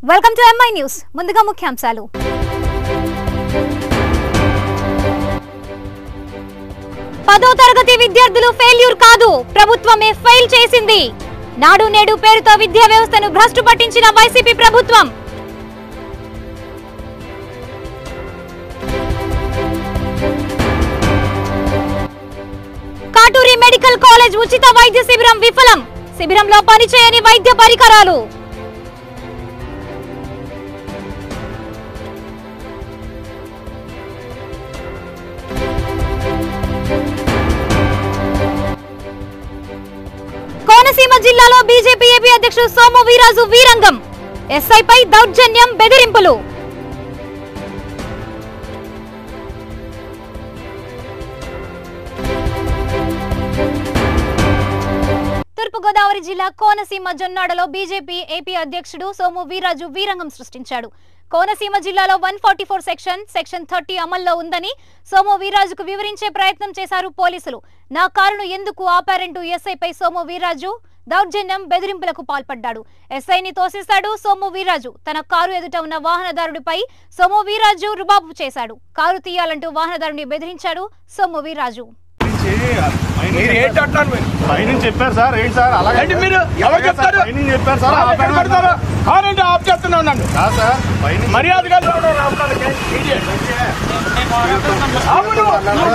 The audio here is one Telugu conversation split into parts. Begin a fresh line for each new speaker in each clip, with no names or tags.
వెల్కమ్ టు ఎంఐ న్యూస్ ముందుగా ముఖ్యాంశాలు పదో తరగతి విద్యార్థులు ఫెయిల్యూర్ కాదు ప్రభుత్వమే ఫెయిల్ చేసింది నాడు నేడు పేరుతో విద్యా వ్యవస్థను భ్రష్టు పట్టించిన వైసీపీ ప్రభుత్వం కాటూరి మెడికల్ కాలేజ్ ఉచిత వైద్య శిబిరం విఫలం శిబిరంలో పనిచేయని వైద్య పరికరాలు కోనసీమ జిల్లాలో బీజేపీ ఏపీ అధ్యక్షుడు సోము వీరాజు వీరంగం ఎస్ఐపై దౌర్జన్యం బెదిరింపులు తూర్పుగోదావరి జిల్లా కోనసీమ జొన్నాడలో బీజేపీ ఏపీ అధ్యక్షుడు సోము వీరాజు వీరంగం సృష్టించాడు కోనసీమ జిల్లాలో one forty four section section thirty అమల్లో ఉందని సోము వీరాజుకు వివరించే ప్రయత్నం చేశారు పోలీసులు నా కారును ఎందుకు ఆపారంటూ ఎస్ఐపై సోము వీరాజు దౌర్జన్యం బెదిరింపులకు పాల్పడ్డాడు ఎస్ఐని తోసేశాడు సోము వీరాజు తన కారు ఎదుట ఉన్న వాహనదారుడిపై సోము వీరాజు రుబాబు చేశాడు కారు తీయాలంటూ వాహనదారుని బెదిరించాడు సోము వీరాజు
మీరు ఏంటి అంటున్నారు మీరు
పైనుంచి చెప్పారు సార్ ఏంటి సార్ అలాగే
ఏంటి మీరు ఎవరు చెప్తారు
పైనుంచి చెప్పారు సార్
కారు ఎక్కడ
ఆపాను
పెడతారు?
అన్నారు.
కారు ఏంటి ఆఫ్ చేస్తున్నావు నన్ను
కాదు సార్ పైనుంచి
మర్యాదగా అవును.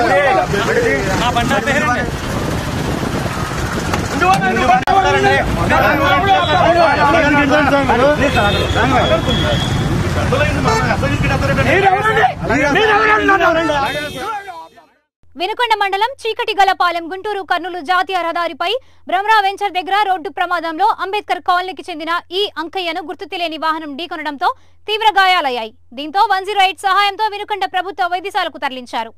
నువ్వు నన్ను పట్టుకోవాలని.
అలాగే చెప్పారు సార్ మీరు.
మీరెవరండి? మీరెవరండి నన్ను?
వినుకొండ మండలం చీకటిగలపాలెం గుంటూరు కర్నూలు జాతీయ రహదారిపై భ్రమరా వెంచర్ దగ్గర రోడ్డు ప్రమాదంలో అంబేద్కర్ కాలనీకి చెందిన ఈ అంకయ్యను గుర్తు తెలియని వాహనం ఢీకొనడంతో తీవ్ర గాయాలయ్యాయి దీంతో వన్ జీరో ఎయిట్ సహాయంతో వినుకొండ ప్రభుత్వ వైద్యశాలకు తరలించారు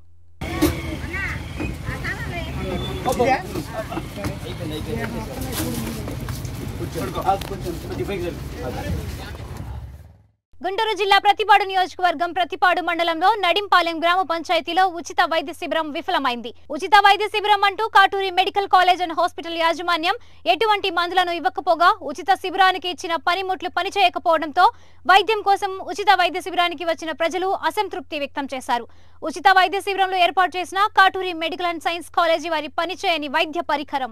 గుంటూరు జిల్లా ప్రతిపాడు నియోజకవర్గం ప్రతిపాడు మండలంలో నడింపాలెం గ్రామ పంచాయతీలో ఉచిత వైద్య శిబిరం విఫలమైంది ఉచిత వైద్య శిబిరం అంటూ Katuri medical college and hospital యాజమాన్యం ఎటువంటి మందులను ఇవ్వకపోగా ఉచిత శిబిరానికి ఇచ్చిన పనిముట్లు పనిచేయకపోవడంతో వైద్యం కోసం ఉచిత వైద్య శిబిరానికి వచ్చిన ప్రజలు అసంతృప్తి వ్యక్తం చేశారు ఉచిత వైద్య శిబిరంలో ఏర్పాటు చేసిన Katuri medical and science college వారి పనిచేయని వైద్య పరికరం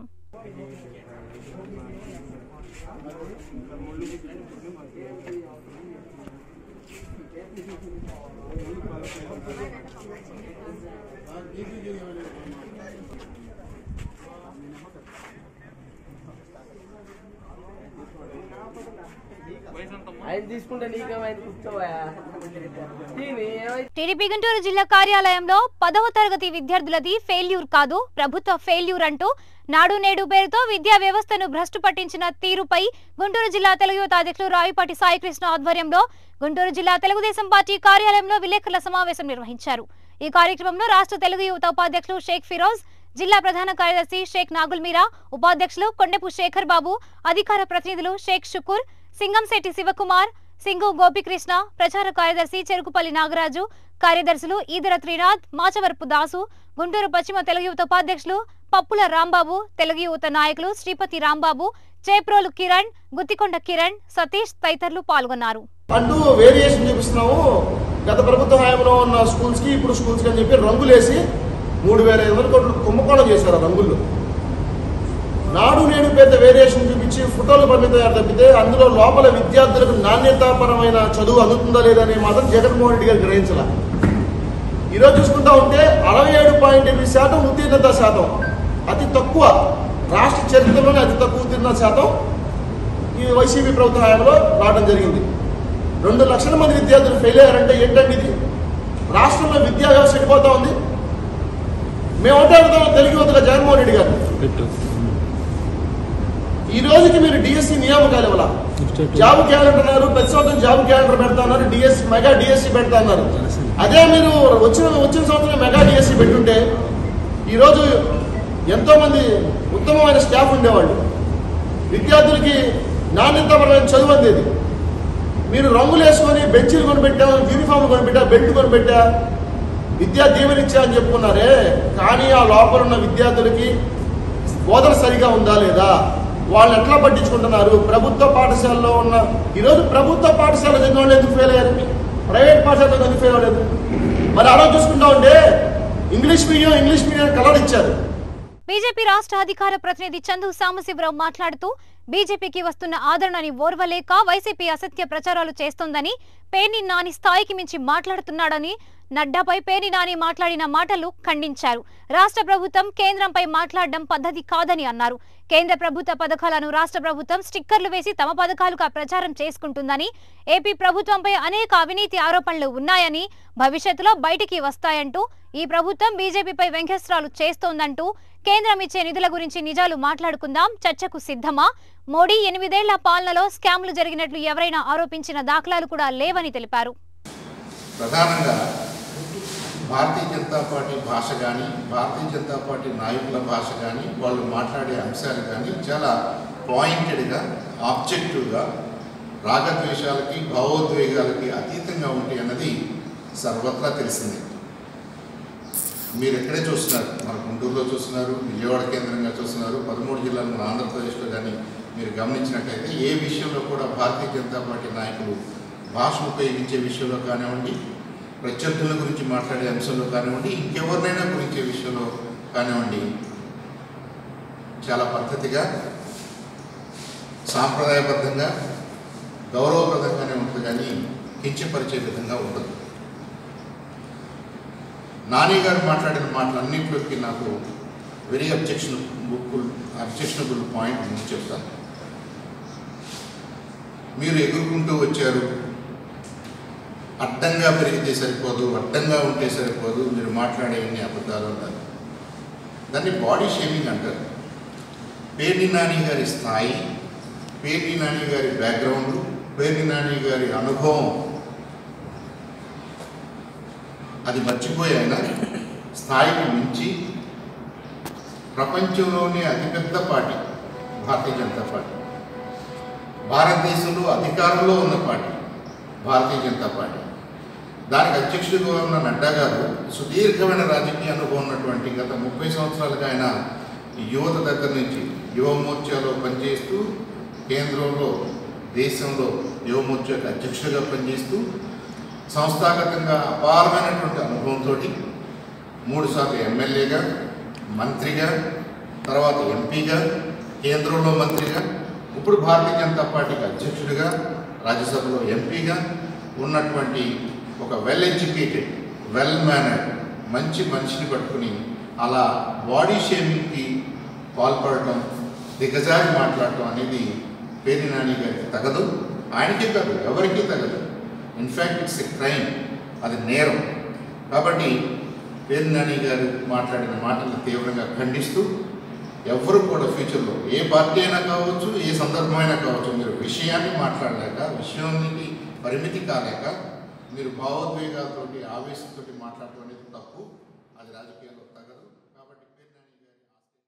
ఆయన తీసుకుంటే నీకేమైంది కూర్చోవా దీని ఏమైంది
టీడీపీ గుంటూరు జిల్లా కార్యాలయంలో పదవ తరగతి విద్యార్థులది ఫెయిల్యూర్ కాదు ప్రభుత్వ ఫెయిల్యూర్ అంటూ నాడు నేడు పేరుతో విద్యా వ్యవస్థను భ్రష్టు పట్టించిన తీరుపై గుంటూరు జిల్లా తెలుగు యువత అధ్యక్షులు రావిపాటి సాయికృష్ణ ఆధ్వర్యంలో గుంటూరు జిల్లా తెలుగుదేశం పార్టీ కార్యాలయంలో విలేకరుల సమావేశం నిర్వహించారు ఈ కార్యక్రమంలో రాష్ట్ర తెలుగు యువత ఉపాధ్యక్షులు షేక్ ఫిరోజ్ జిల్లా ప్రధాన కార్యదర్శి షేక్ నాగుల్ మీరా ఉపాధ్యక్షులు కొండెపు శేఖర్ బాబు అధికార ప్రతినిధులు షేక్ షుకూర్ సింగంశెట్టి శివకుమార్ సింగు గోపికృష్ణ ప్రచార కార్యదర్శి చెరుకుపల్లి నాగరాజు కార్యదర్శులు ఈదర త్రినాథ్ మాచవరపు దాసు గుంటూరు పశ్చిమ తెలుగు యువత ఉపాధ్యక్షులు పప్పుల రాంబాబు తెలుగు యువత నాయకులు శ్రీపతి రాంబాబు చేప్రోలు కిరణ్ గుత్తికొండ కిరణ్ సతీష్ తదితరులు పాల్గొన్నారు
అంటూ వేరియేషన్ చూపిస్తున్నాము గత ప్రభుత్వ హయాంలో ఉన్న స్కూల్స్ కి ఇప్పుడు స్కూల్స్ కి అని చెప్పి రంగులేసి మూడు వేల ఐదు వందల కోట్లు కుంభకోణం చేశారు ఆ రంగుల్లో నాడు నేడు పెద్ద వేరియేషన్ చూపించి ఫోటోలు పరిమితం తప్పితే అందులో లోపల విద్యార్థులకు నాణ్యతాపరమైన చదువు అందుతుందా లేదా అని మాత్రం జగన్మోహన్ రెడ్డి గారు గ్రహించాల ఈరోజు చూసుకుంటా ఉంటే అరవై ఏడు పాయింట్ ఎనిమిది శాతం ఉత్తీర్ణత శాతం అతి తక్కువ రాష్ట్ర చరిత్రలోనే అతి తక్కువ ఉత్తీర్ణత శాతం ఈ వైసీపీ ప్రభుత్వ హయాంలో రావడం జరిగింది రెండు లక్షల మంది విద్యార్థులు ఫెయిల్ అయ్యారంటే ఏంటండి ఇది రాష్ట్రంలో విద్యా వ్యవస్థ చెడిపోతా ఉంది మేము అంటాడుతాం తెలుగు యువతగా జగన్మోహన్ రెడ్డి గారు ఈ రోజుకి మీరు డిఎస్సి నియామకాలు ఇవ్వాల జాబ్ క్యాలెండర్ అన్నారు ప్రతి సంవత్సరం జాబ్ క్యాలెండర్ పెడతా అన్నారు డిఎస్సి మెగా డిఎస్సి పెడతా అన్నారు అదే మీరు వచ్చిన వచ్చిన సంవత్సరం మెగా డిఎస్సి పెట్టుంటే ఈరోజు ఎంతో మంది ఉత్తమమైన స్టాఫ్ ఉండేవాళ్ళు విద్యార్థులకి నాణ్యతపరమైన చదువు అందేది మీరు రంగులు వేసుకొని బెంచీలు కొనిపెట్టా యూనిఫామ్ కొనిపెట్టా బెల్ట్ కొనిపెట్టా విద్యా దీవెనిచ్చా అని చెప్పుకున్నారే కానీ ఆ లోపల ఉన్న విద్యార్థులకి బోధన సరిగా ఉందా లేదా వాళ్ళు ఎట్లా పట్టించుకుంటున్నారు ప్రభుత్వ పాఠశాలలో ఉన్న ఈరోజు ప్రభుత్వ పాఠశాల చదివిన వాళ్ళు ఎందుకు ఫెయిల్ అయ్యారు ప్రైవేట్ పాఠశాల చదివిన ఎందుకు ఫెయిల్ అవ్వలేదు మరి అలా చూసుకుంటా ఉంటే English medium English medium colour ఇచ్చారు
బీజేపీ రాష్ట్ర అధికార ప్రతినిధి చందు సాంబశివరావు మాట్లాడుతూ బీజేపీకి వస్తున్న ఆదరణని ఓర్వలేక వైసీపీ అసత్య ప్రచారాలు చేస్తోందని పేర్ని నాని స్థాయికి మించి మాట్లాడుతున్నాడని నడ్డాపై పేర్ని నాని మాట్లాడిన మాటలు ఖండించారు రాష్ట్ర ప్రభుత్వం కేంద్రంపై మాట్లాడడం పద్ధతి కాదని అన్నారు కేంద్ర ప్రభుత్వ పథకాలను రాష్ట్ర ప్రభుత్వం స్టిక్కర్లు వేసి తమ పథకాలుగా ప్రచారం చేసుకుంటుందని ఏపీ ప్రభుత్వంపై అనేక అవినీతి ఆరోపణలు ఉన్నాయని భవిష్యత్తులో బయటికి వస్తాయంటూ ఈ ప్రభుత్వం బీజేపీపై వ్యంగ్యస్త్రాలు చేస్తోందంటూ కేంద్రం ఇచ్చే నిధుల గురించి నిజాలు మాట్లాడుకుందాం చర్చకు సిద్ధమా మోడీ ఎనిమిదేళ్ల పాలనలో స్కామ్లు జరిగినట్లు ఎవరైనా ఆరోపించిన దాఖలాలు కూడా లేవని తెలిపారు
ప్రధానంగా భారతీయ జనతా పార్టీ భాష కానీ భారతీయ జనతా పార్టీ నాయకుల భాష కానీ వాళ్ళు మాట్లాడే అంశాలు కానీ చాలా పాయింటెడ్గా ఆబ్జెక్టివ్గా రాగద్వేషాలకి భావోద్వేగాలకి అతీతంగా ఉంటాయి అన్నది సర్వత్రా తెలిసిందే మీరు ఎక్కడే చూస్తున్నారు మన గుంటూరులో చూస్తున్నారు విజయవాడ కేంద్రంగా చూస్తున్నారు పదమూడు జిల్లాలు మన ఆంధ్రప్రదేశ్లో కానీ మీరు గమనించినట్టయితే ఏ విషయంలో కూడా భారతీయ జనతా పార్టీ నాయకులు భాషను ఉపయోగించే విషయంలో కానివ్వండి ప్రత్యర్థుల గురించి మాట్లాడే అంశంలో కానివ్వండి ఇంకెవరినైనా గురించే విషయంలో కానివ్వండి చాలా పద్ధతిగా సాంప్రదాయబద్ధంగా గౌరవప్రదంగానే ఉంటుంది కానీ కించపరిచే విధంగా ఉండదు నాని గారు మాట్లాడిన మాటలన్నింటిలోకి నాకు వెరీ అబ్జెక్షన్ అబ్జెక్షనబుల్ పాయింట్ నేను చెప్తాను మీరు ఎగురుకుంటూ వచ్చారు అడ్డంగా పెరిగితే సరిపోదు అడ్డంగా ఉంటే సరిపోదు మీరు మాట్లాడే ఎన్ని అబద్ధాలు అన్నారు దాన్ని బాడీ షేమింగ్ అంటారు పేర్ని నాని గారి స్థాయి పేర్ని నాని గారి బ్యాక్గ్రౌండ్ పేర్ని నాని గారి అనుభవం అది మర్చిపోయి ఆయన స్థాయికి మించి ప్రపంచంలోనే అతిపెద్ద పార్టీ భారతీయ జనతా పార్టీ భారతదేశంలో అధికారంలో ఉన్న పార్టీ భారతీయ జనతా పార్టీ దానికి అధ్యక్షుడిగా ఉన్న నడ్డా గారు సుదీర్ఘమైన రాజకీయ అనుభవం ఉన్నటువంటి గత ముప్పై సంవత్సరాలుగా ఆయన యువత దగ్గర నుంచి యువ మోర్చాలో పనిచేస్తూ కేంద్రంలో దేశంలో యువ మోర్చాకు అధ్యక్షుడిగా పనిచేస్తూ సంస్థాగతంగా అపారమైనటువంటి అనుభవంతో మూడుసార్లు ఎమ్మెల్యేగా మంత్రిగా తర్వాత ఎంపీగా కేంద్రంలో మంత్రిగా ఇప్పుడు భారతీయ జనతా పార్టీకి అధ్యక్షుడిగా రాజ్యసభలో ఎంపీగా ఉన్నటువంటి ఒక వెల్ ఎడ్యుకేటెడ్ వెల్ మేనర్డ్ మంచి మనిషిని పట్టుకుని అలా బాడీ షేమింగ్కి పాల్పడటం దిగజారి మాట్లాడటం అనేది పేరు నాని గారికి తగదు ఆయనకే కాదు ఎవరికీ తగదు ఇన్ఫ్యాక్ట్ ఇట్స్ ఎ క్రైమ్ అది నేరం కాబట్టి పేరు నాని గారు మాట్లాడిన మాటలను తీవ్రంగా ఖండిస్తూ ఎవరు కూడా ఫ్యూచర్లో ఏ పార్టీ అయినా కావచ్చు ఏ సందర్భమైనా కావచ్చు మీరు విషయాన్ని మాట్లాడలేక విషయానికి పరిమితి కాలేక మీరు భావోద్వేగాలతోటి ఆవేశంతో మాట్లాడటం అనేది తప్పు అది రాజకీయాల్లో తగదు కాబట్టి పేరు నాని గారి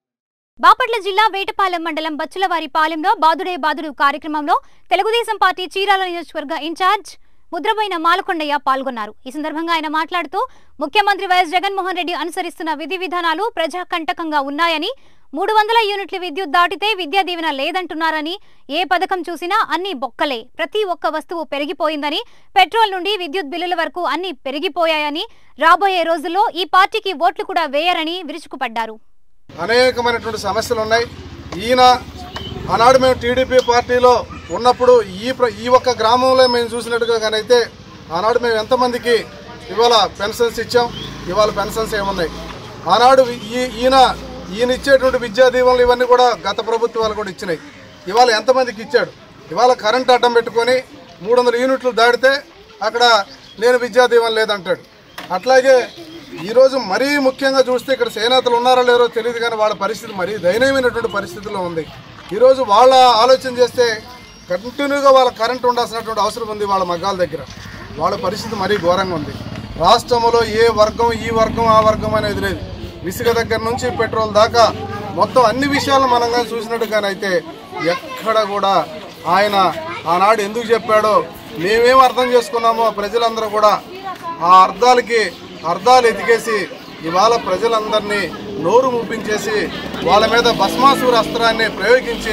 బాపట్ల జిల్లా వేటపాలెం మండలం బచ్చులవారి పాలెంలో బాదుడే బాదుడు కార్యక్రమంలో తెలుగుదేశం పార్టీ చీరాల నియోజకవర్గ ఇన్ఛార్జ్ ముద్రబోయిన మాలకొండయ్య పాల్గొన్నారు ఈ సందర్భంగా ఆయన మాట్లాడుతూ ముఖ్యమంత్రి వైఎస్ జగన్మోహన్ రెడ్డి అనుసరిస్తున్న విధి విధానాలు ప్రజాకంటకంగా ఉన్నాయని మూడు వందల యూనిట్ల విద్యుత్ దాటితే విద్యా దీవెన లేదంటున్నారని ఏ పథకం చూసినా అన్ని బొక్కలే ప్రతి ఒక్క వస్తువు పెరిగిపోయిందని పెట్రోల్ నుండి విద్యుత్ బిల్లుల వరకు అన్ని పెరిగిపోయాయని రాబోయే రోజుల్లో ఈ పార్టీకి ఓట్లు కూడా వేయరని విరుచుకుపడ్డారు
అనేకమైనటువంటి సమస్యలు ఉన్నాయి ఈయన ఆనాడు మేము టీడీపీ పార్టీలో ఉన్నప్పుడు ఈ ప్ర ఈ ఒక్క గ్రామంలో మేము చూసినట్టుగా కానైతే ఆనాడు మేము ఎంతమందికి ఇవాళ పెన్షన్స్ ఇచ్చాం ఇవాళ పెన్షన్స్ ఏమున్నాయి ఆనాడు ఈ ఈయన ఈయన ఇచ్చేటువంటి విద్యా దీవెనలు ఇవన్నీ కూడా గత ప్రభుత్వాలు కూడా ఇచ్చినాయి ఇవాళ ఎంతమందికి ఇచ్చాడు ఇవాళ కరెంట్ అడ్డం పెట్టుకొని మూడు వందల యూనిట్లు దాటితే అక్కడ నేను విద్యా దీవెన లేదంటాడు అట్లాగే ఈరోజు మరీ ముఖ్యంగా చూస్తే ఇక్కడ సేనేతలు ఉన్నారో లేరో తెలియదు కానీ వాళ్ళ పరిస్థితి మరీ దయనీయమైనటువంటి పరిస్థితిలో ఉంది ఈరోజు వాళ్ళ ఆలోచన చేస్తే కంటిన్యూగా వాళ్ళ కరెంట్ ఉండాల్సినటువంటి అవసరం ఉంది వాళ్ళ మగ్గాల దగ్గర వాళ్ళ పరిస్థితి మరీ ఘోరంగా ఉంది రాష్ట్రంలో ఏ వర్గం ఈ వర్గం ఆ వర్గం అనేది లేదు ఇసుక దగ్గర నుంచి పెట్రోల్ దాకా మొత్తం అన్ని విషయాలను మనం కానీ చూసినట్టుగానైతే ఎక్కడ కూడా ఆయన ఆనాడు ఎందుకు చెప్పాడో మేమేం అర్థం చేసుకున్నామో ప్రజలందరూ కూడా ఆ అర్థాలకి అర్థాలు ఎతికేసి ఇవాళ ప్రజలందరినీ నోరు ముప్పించేసి వాళ్ళ మీద భస్మాసుర అస్త్రాన్ని ప్రయోగించి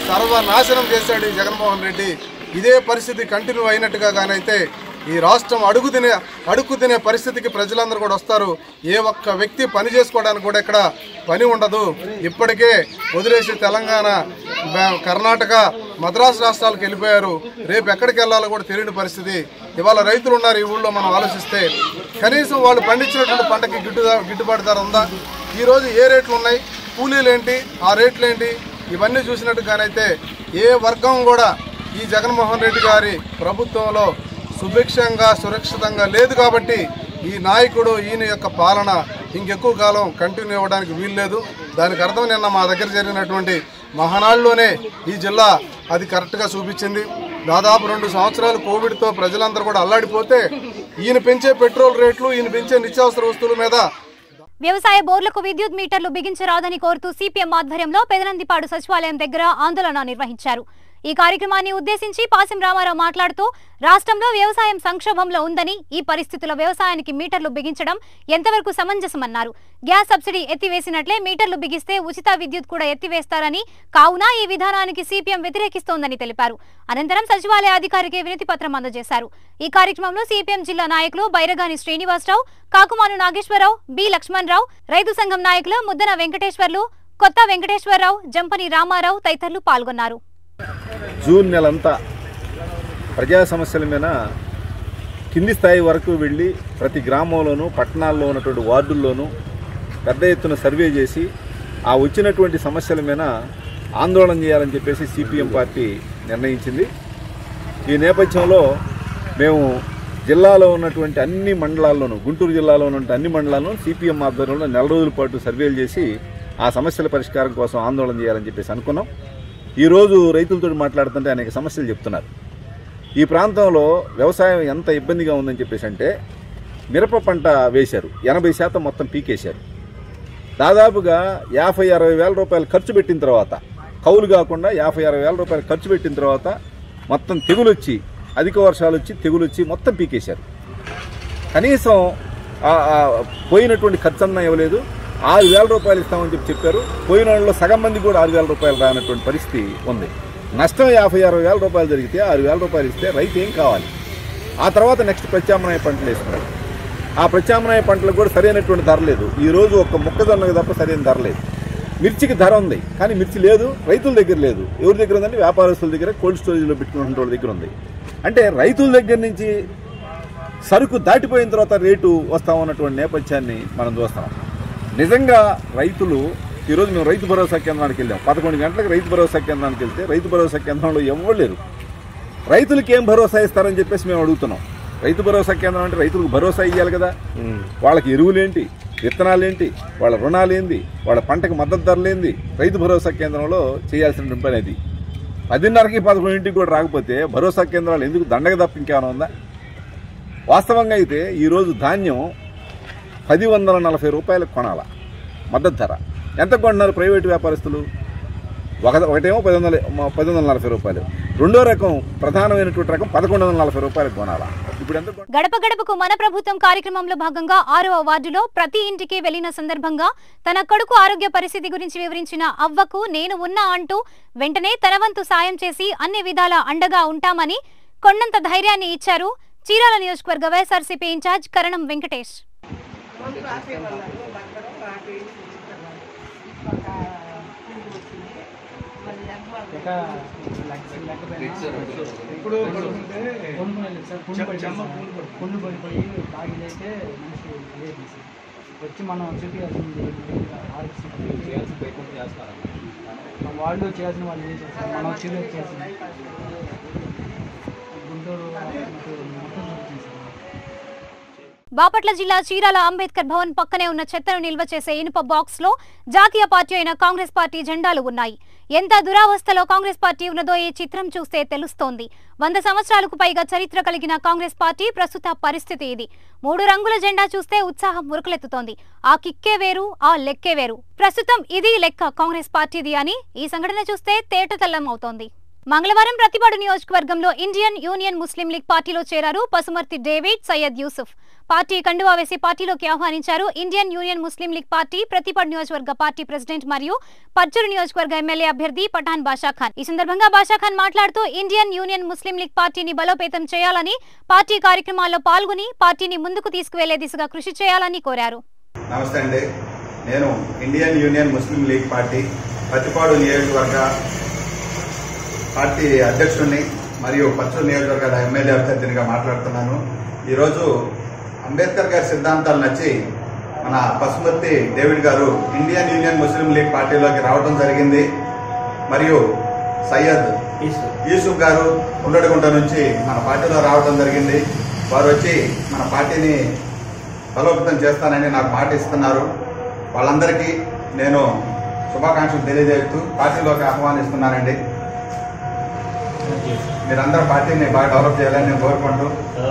సర్వనాశనం చేశాడు ఈ జగన్మోహన్ రెడ్డి ఇదే పరిస్థితి కంటిన్యూ అయినట్టుగా కానైతే ఈ రాష్ట్రం అడుగు తినే అడుగు తినే పరిస్థితికి ప్రజలందరూ కూడా వస్తారు ఏ ఒక్క వ్యక్తి పని చేసుకోవడానికి కూడా ఇక్కడ పని ఉండదు ఇప్పటికే వదిలేసి తెలంగాణ బా- కర్ణాటక మద్రాసు రాష్ట్రాలకు వెళ్ళిపోయారు రేపు ఎక్కడికి వెళ్ళాలో కూడా తెలియని పరిస్థితి ఇవాళ రైతులు ఉన్నారు ఈ ఊళ్ళో మనం ఆలోచిస్తే కనీసం వాళ్ళు పండించినటువంటి పంటకి గిట్టు గిట్టుబాటు ధర ఉందా ఈరోజు ఏ రేట్లు ఉన్నాయి కూలీలు ఏంటి ఆ రేట్లు ఏంటి ఇవన్నీ చూసినట్టుగానైతే ఏ వర్గం కూడా ఈ జగన్మోహన్ రెడ్డి గారి ప్రభుత్వంలో సుభిక్షంగా సురక్షితంగా లేదు కాబట్టి ఈ నాయకుడు ఈయన యొక్క పాలన ఇంకెక్కువ కాలం కంటిన్యూ అవ్వడానికి వీల్లేదు దానికి అర్థం నిన్న మా దగ్గర జరిగినటువంటి మహానాడులోనే ఈ జిల్లా అది కరెక్ట్గా చూపించింది దాదాపు రెండు సంవత్సరాలు కోవిడ్తో ప్రజలందరూ కూడా అల్లాడిపోతే ఈయన పెంచే పెట్రోల్ రేట్లు ఈయన పెంచే నిత్యావసర వస్తువుల మీద
వ్యవసాయ బోర్లకు విద్యుత్ మీటర్లు బిగించరాదని కోరుతూ సిపిఎం ఆధ్వర్యంలో పెదనందిపాడు సచివాలయం దగ్గర ఆందోళన నిర్వహించారు ఈ కార్యక్రమాన్ని ఉద్దేశించి పాసిం రామారావు మాట్లాడుతూ రాష్ట్రంలో వ్యవసాయం సంక్షోభంలో ఉందని ఈ పరిస్థితుల్లో వ్యవసాయానికి మీటర్లు బిగించడం ఎంతవరకు సమంజసమన్నారు గ్యాస్ సబ్సిడీ ఎత్తివేసినట్లే మీటర్లు బిగిస్తే ఉచిత విద్యుత్ కూడా ఎత్తివేస్తారని కావున ఈ విధానానికి సిపిఎం వ్యతిరేకిస్తోందని తెలిపారు అనంతరం సచివాలయ అధికారికి వినతి పత్రం అందజేశారు ఈ కార్యక్రమంలో సిపిఎం జిల్లా నాయకులు బైరగాని శ్రీనివాసరావు కాకుమాను నాగేశ్వరరావు బి లక్ష్మణరావు రైతు సంఘం నాయకులు ముద్దన వెంకటేశ్వర్లు కొత్త వెంకటేశ్వరరావు జంపని రామారావు తదితరులు పాల్గొన్నారు
జూన్ నెలంతా ప్రజా సమస్యల మీద కింది స్థాయి వరకు వెళ్ళి ప్రతి గ్రామంలోనూ పట్టణాల్లో ఉన్నటువంటి వార్డుల్లోనూ పెద్ద ఎత్తున సర్వే చేసి ఆ వచ్చినటువంటి సమస్యల మీద ఆందోళన చేయాలని చెప్పేసి సిపిఎం పార్టీ నిర్ణయించింది ఈ నేపథ్యంలో మేము జిల్లాలో ఉన్నటువంటి అన్ని మండలాల్లోనూ గుంటూరు జిల్లాలో ఉన్నటువంటి అన్ని మండలాలను సిపిఎం ఆధ్వర్యంలో నెల రోజుల పాటు సర్వేలు చేసి ఆ సమస్యల పరిష్కారం కోసం ఆందోళన చేయాలని చెప్పేసి అనుకున్నాం ఈరోజు రైతులతో మాట్లాడుతుంటే అనేక సమస్యలు చెప్తున్నారు ఈ ప్రాంతంలో వ్యవసాయం ఎంత ఇబ్బందిగా ఉందని చెప్పేసి అంటే మిరప పంట వేశారు ఎనభై శాతం మొత్తం పీకేశారు దాదాపుగా యాభై అరవై వేల రూపాయలు ఖర్చు పెట్టిన తర్వాత కౌలు కాకుండా యాభై అరవై వేల రూపాయలు ఖర్చు పెట్టిన తర్వాత మొత్తం తెగులు వచ్చి అధిక వర్షాలు వచ్చి తెగులు వచ్చి మొత్తం పీకేశారు కనీసం ఆ- ఆ పోయినటువంటి ఖర్చు అన్నా ఇవ్వలేదు ఆరు వేల రూపాయలు ఇస్తామని చెప్పి చెప్పారు పోయిన వాళ్ళలో సగం మంది కూడా ఆరు వేల రూపాయలు రానటువంటి పరిస్థితి ఉంది నష్టం యాభై అరవై వేల రూపాయలు జరిగితే ఆరు వేల రూపాయలు ఇస్తే రైతు ఏం కావాలి ఆ తర్వాత నెక్స్ట్ ప్రత్యామ్నాయ పంటలు వేసుకున్నాడు ఆ ప్రత్యామ్నాయ పంటలకు కూడా సరైనటువంటి ధర లేదు ఈ రోజు ఒక మొక్కజొన్నకు తప్ప సరైన ధర లేదు మిర్చికి ధర ఉంది కానీ మిర్చి లేదు రైతుల దగ్గర లేదు ఎవరి దగ్గర ఉందంటే వ్యాపారస్తుల దగ్గర కోల్డ్ స్టోరేజ్లో పెట్టుకున్న వాళ్ళ దగ్గర ఉంది అంటే రైతుల దగ్గర నుంచి సరుకు దాటిపోయిన తర్వాత రేటు వస్తామన్నటువంటి నేపథ్యాన్ని మనం చూస్తాం నిజంగా రైతులు ఈరోజు మేము రైతు భరోసా కేంద్రానికి వెళ్ళాం పదకొండు గంటలకు రైతు భరోసా కేంద్రానికి వెళ్తే రైతు భరోసా కేంద్రంలో ఎవరు లేరు రైతులకి ఏం భరోసా ఇస్తారని చెప్పేసి మేము అడుగుతున్నాం రైతు భరోసా కేంద్రం అంటే రైతులకు భరోసా ఇవ్వాలి కదా వాళ్ళకి ఎరువులేంటి విత్తనాలేంటి వాళ్ళ రుణాలేంది వాళ్ళ పంటకు మద్దతు ధరలేంది రైతు భరోసా కేంద్రంలో చేయాల్సిన పని అది పదిన్నరకి పదకొండింటికి కూడా రాకపోతే భరోసా కేంద్రాలు ఎందుకు దండగ తప్ప ఇంకేమైనా ఉందా వాస్తవంగా అయితే ఈరోజు ధాన్యం పది వందల నలభై రూపాయలకు కొనాల మద్దతు ధర ఎంత కొంటున్నారు ప్రైవేటు వ్యాపారస్తులు ఒక ఒకటేమో పది వందల పది వందల నలభై రూపాయలు రెండో రకం ప్రధానమైనటువంటి రకం పదకొండు వందల నలభై రూపాయలకు కొనాలా ఇప్పుడు ఎంత కొన్-
గడప గడపకు మన ప్రభుత్వం కార్యక్రమంలో భాగంగా ఆరవ వార్డులో ప్రతి ఇంటికి వెళ్లిన సందర్భంగా తన కొడుకు ఆరోగ్య పరిస్థితి గురించి వివరించిన అవ్వకు నేను ఉన్నా అంటూ వెంటనే తన వంతు సాయం చేసి అన్ని విధాల అండగా ఉంటామని కొండంత ధైర్యాన్ని ఇచ్చారు చీరాల నియోజకవర్గ వైఎస్ఆర్సీపీ ఇన్ఛార్జ్ కరణం వెంకటేష్
ఇప్పుడు పడుకుంటే చెమ్మ
పుండు పడిపోయి తాగిదైతే మనిషి లేదు సార్. వచ్చి మనం చూపించాల్సింది వాళ్ళు చేయాల్సిన వాళ్ళు ఏం చేస్తారు మనం చర్య చేసింది గుంటూరు ఇటు మొత్తం చూపించింది సార్
బాపట్ల జిల్లా చీరాల అంబేద్కర్ భవన్ పక్కనే ఉన్న చెత్తను నిల్వ చేసే ఇనుప బాక్స్ లో జాతీయ పార్టీ అయిన కాంగ్రెస్ పార్టీ జెండాలు ఉన్నాయి ఎంత దురావస్థలో కాంగ్రెస్ పార్టీ ఉన్నదో ఈ చిత్రం చూస్తే తెలుస్తోంది వంద సంవత్సరాలకు పైగా చరిత్ర కలిగిన కాంగ్రెస్ పార్టీ ప్రస్తుత పరిస్థితి ఇది మూడు రంగుల జెండా చూస్తే ఉత్సాహం ఉరకలెత్తుతోంది ఆ కిక్కే వేరు ఆ లెక్కే వేరు ప్రస్తుతం ఇది లెక్క కాంగ్రెస్ పార్టీది అని ఈ సంఘటన చూస్తే తేటతెల్లం అవుతోంది మంగళవారం ప్రతిపాడు నియోజకవర్గంలో ఇండియన్ యూనియన్ ముస్లిం లీగ్ పార్టీలో చేరారు పసుమర్తి డేవిడ్ సయ్యద్ యూసుఫ్ పార్టీ కండువా వేసి పార్టీలోకి ఆహ్వానించారు Indian Union Muslim League party ప్రతిపడ్ నియోజకవర్గ పార్టీ ప్రెసిడెంట్ మరియు పర్చూరు నియోజకవర్గ ఎమ్మెల్యే అభ్యర్థి పఠాన్ బాషా ఖాన్ ఈ సందర్భంగా బాషా ఖాన్ మాట్లాడుతూ ఇండియన్ యూనియన్ ముస్లిం లీగ్ పార్టీని బలోపేతం చేయాలని పార్టీ కార్యక్రమాల్లో పాల్గొని పార్టీని ముందుకు తీసుకువెళ్లే దిశగా కృషి చేయాలని కోరారు
నమస్తే అండి నేను Indian Union Muslim League party Pattipadu నియోజకవర్గ పార్టీ అధ్యక్షుడిని మరియు పచ్చూరు నియోజకవర్గ ఎమ్మెల్యే అభ్యర్థినిగా మాట్లాడుతున్నాను ఈరోజు అంబేద్కర్ గారి సిద్ధాంతాలు నచ్చి మన పసుమర్తి డేవిడ్ గారు ఇండియన్ యూనియన్ ముస్లిం లీగ్ పార్టీలోకి రావడం జరిగింది మరియు సయ్యద్ యూసుఫ్ గారు ఉండడిగుంట నుంచి మన పార్టీలో రావడం జరిగింది వారు వచ్చి మన పార్టీని బలోపేతం చేస్తానని నాకు మాట ఇస్తున్నారు వాళ్ళందరికీ నేను శుభాకాంక్షలు తెలియజేస్తూ పార్టీలోకి ఆహ్వానిస్తున్నానండి మీరందరూ పార్టీని బాగా డెవలప్ చేయాలని నేను కోరుకుంటూ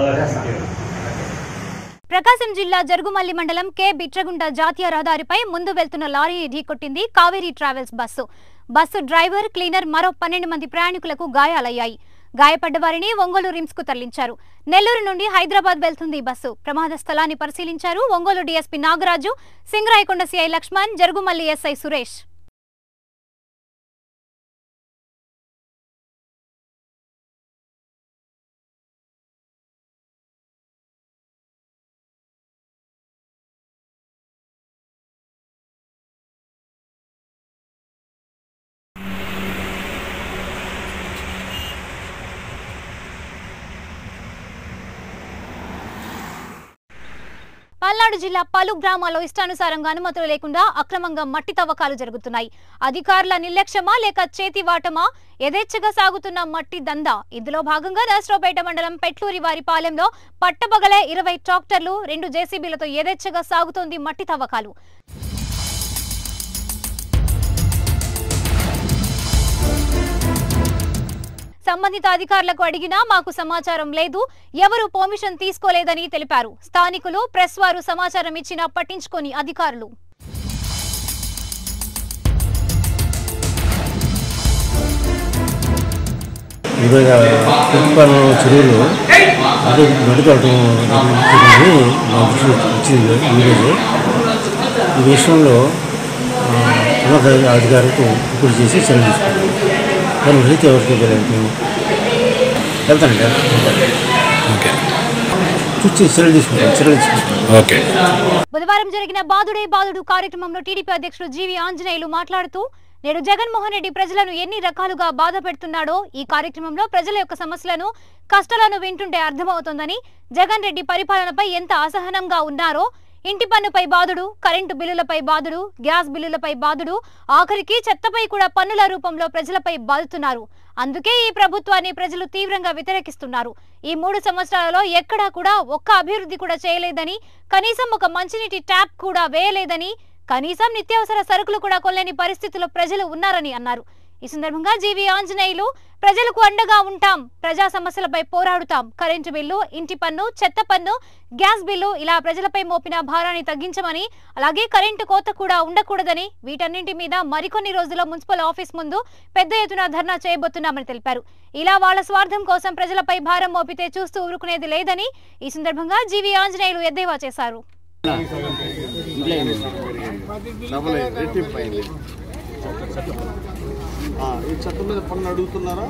ప్రకాశం జిల్లా జరుగుమల్లి మండలం కె బిట్రగుంట జాతీయ రహదారిపై ముందు వెళ్తున్న లారీని ఢీకొట్టింది Kaveri travels bus bus driver cleaner మరో పన్నెండు మంది ప్రయాణికులకు గాయాలయ్యాయి గాయపడ్డ వారిని ఒంగోలు రిమ్స్ కు తరలించారు నెల్లూరు నుండి హైదరాబాద్ వెళ్తుంది ఈ బస్సు ప్రమాద స్థలాన్ని పరిశీలించారు Ongole DSP Nagaraju Singarayakonda CI Lakshman Jarugumalli SI Suresh Palnadu జిల్లా పలు గ్రామాల్లో ఇష్టానుసారంగా అనుమతులు లేకుండా అక్రమంగా మట్టి తవ్వకాలు జరుగుతున్నాయి అధికారుల నిర్లక్ష్యమా లేక చేతివాటమా యథేచ్ఛగా సాగుతున్న మట్టి దందా ఇందులో భాగంగా నర్సరావుపేట మండలం పెట్లూరి వారి పాలెంలో పట్టపగలే ఇరవై ట్రాక్టర్లు రెండు జేసీబీలతో యథేచ్ఛగా సాగుతోంది మట్టి తవ్వకాలు సంబంధిత అధికారులకు అడిగినా మాకు సమాచారం లేదు ఎవరు పర్మిషన్ తీసుకోలేదని తెలిపారు స్థానికులు ప్రెస్ వారు సమాచారం ఇచ్చినా పట్టించుకొని అధికారులు
ఇరవై కుటుంబాల చెరువులు అది నడుకోవటం జరిగింది మా దృష్టికి వచ్చింది ఈరోజు ఈ విషయంలో ఆ, ఉన్నత అధికారులకు ఇప్పుడు చేసి చర్యలు తీసుకుంటాం కానీ రైతు ఎవరికి ఇవ్వలేదు మేము వెళ్తానండి ఓకే చూసి చర్యలు తీసుకుంటాం చర్యలు తీసుకుంటాం ఓకే
బుధవారం జరిగిన బాదుడే బాదుడు కార్యక్రమంలో టీడీపీ అధ్యక్షుడు జీవి ఆంజనేయులు మాట్లాడుతూ నేడు జగన్మోహన్ రెడ్డి ప్రజలను ఎన్ని రకాలుగా బాధ పెడుతున్నాడో ఈ కార్యక్రమంలో ప్రజల యొక్క సమస్యలను కష్టాలను వింటుంటే అర్థమవుతోందని జగన్ రెడ్డి పరిపాలనపై ఎంత అసహనంగా ఉన్నారో ఇంటి పన్నుపై బాధుడు కరెంటు బిల్లులపై బాధుడు గ్యాస్ బిల్లులపై బాధుడు ఆఖరికి చెత్తపై కూడా పన్నుల రూపంలో ప్రజలపై బాదుతున్నారు అందుకే ఈ ప్రభుత్వాన్ని ప్రజలు తీవ్రంగా వ్యతిరేకిస్తున్నారు ఈ మూడు సంవత్సరాలలో ఎక్కడా కూడా ఒక్క అభివృద్ధి కూడా చేయలేదని కనీసం ఒక మంచినీటి ట్యాప్ కూడా వేయలేదని కనీసం నిత్యావసర సరుకులు కూడా కొనలేని పరిస్థితిలో ప్రజలు ఉన్నారని అన్నారు ఈ సందర్భంగా జీవి ఆంజనేయులు ప్రజలకు అండగా ఉంటాం ప్రజా సమస్యలపై పోరాడుతాం కరెంటు బిల్లు ఇంటి పన్ను చెత్త పన్ను గ్యాస్ బిల్లు ఇలా ప్రజలపై మోపిన భారాన్ని తగ్గించమని అలాగే కరెంటు కోత కూడా ఉండకూడదని వీటన్నింటి మీద మరికొన్ని రోజుల్లో మున్సిపల్ ఆఫీస్ ముందు పెద్ద ఎత్తున ధర్నా చేయబోతున్నామని తెలిపారు ఇలా వాళ్ళ స్వార్థం కోసం ప్రజలపై భారం మోపితే చూస్తూ ఊరుకునేది లేదని ఈ సందర్భంగా జీవి ఆంజనేయులు ఎద్దేవా చేశారు
డబుల్ అయింది రెట్టింపు అయింది ఆ, ఈ చట్టం మీద పన్ను అడుగుతున్నారా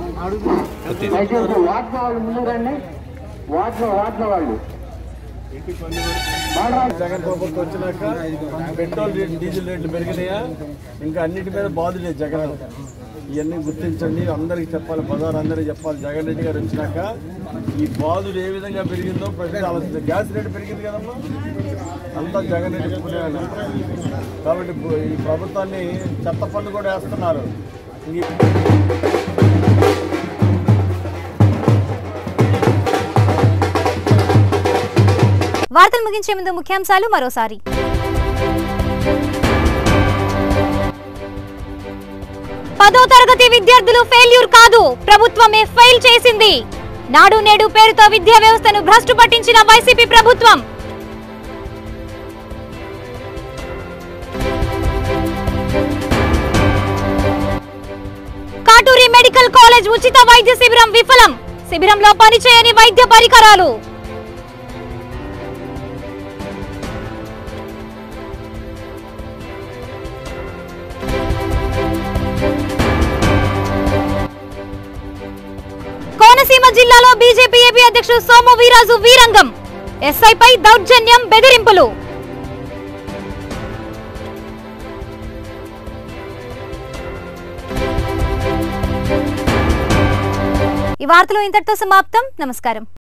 జగన్ ప్రభుత్వం వచ్చినాక పెట్రోల్ రేట్ డీజిల్ రేట్లు పెరిగినాయా ఇంకా అన్నిటి మీద బాధలే జగన్ ఇవన్నీ గుర్తించండి అందరికి చెప్పాలి బజార్ అందరికీ చెప్పాలి జగన్ రెడ్డి గారు వచ్చినాక ఈ బాధుడు ఏ విధంగా పెరిగిందో ప్రజలు ఆలోచించారు గ్యాస్ రేటు పెరిగింది కదమ్మా అంతా జగన్ రెడ్డి పుణ్యమే. కాబట్టి ఇప్పుడు ఈ ప్రభుత్వాన్ని చెత్త పన్ను కూడా వేస్తున్నారు ఈ-
వార్తలు ముగించే ముందు ముఖ్యాంశాలు మరోసారి పదో తరగతి విద్యార్థులు ఫెయిల్యూర్ కాదు ప్రభుత్వమే ఫెయిల్ చేసింది నాడు నేడు పేరుతో విద్యా వ్యవస్థను భ్రష్టు పట్టించిన వైసీపీ ప్రభుత్వం కాటూరి మెడికల్ కాలేజ్ ఉచిత వైద్య శిబిరం విఫలం శిబిరంలో పనిచేయని వైద్య పరికరాలు జిల్లాలో బీజేపీ ఏపీ అధ్యక్షుడు సోము వీరాజు వీరంగం ఎస్ఐపై దౌర్జన్యం బెదిరింపులు ఈ వార్తలు ఇంతటితో సమాప్తం నమస్కారం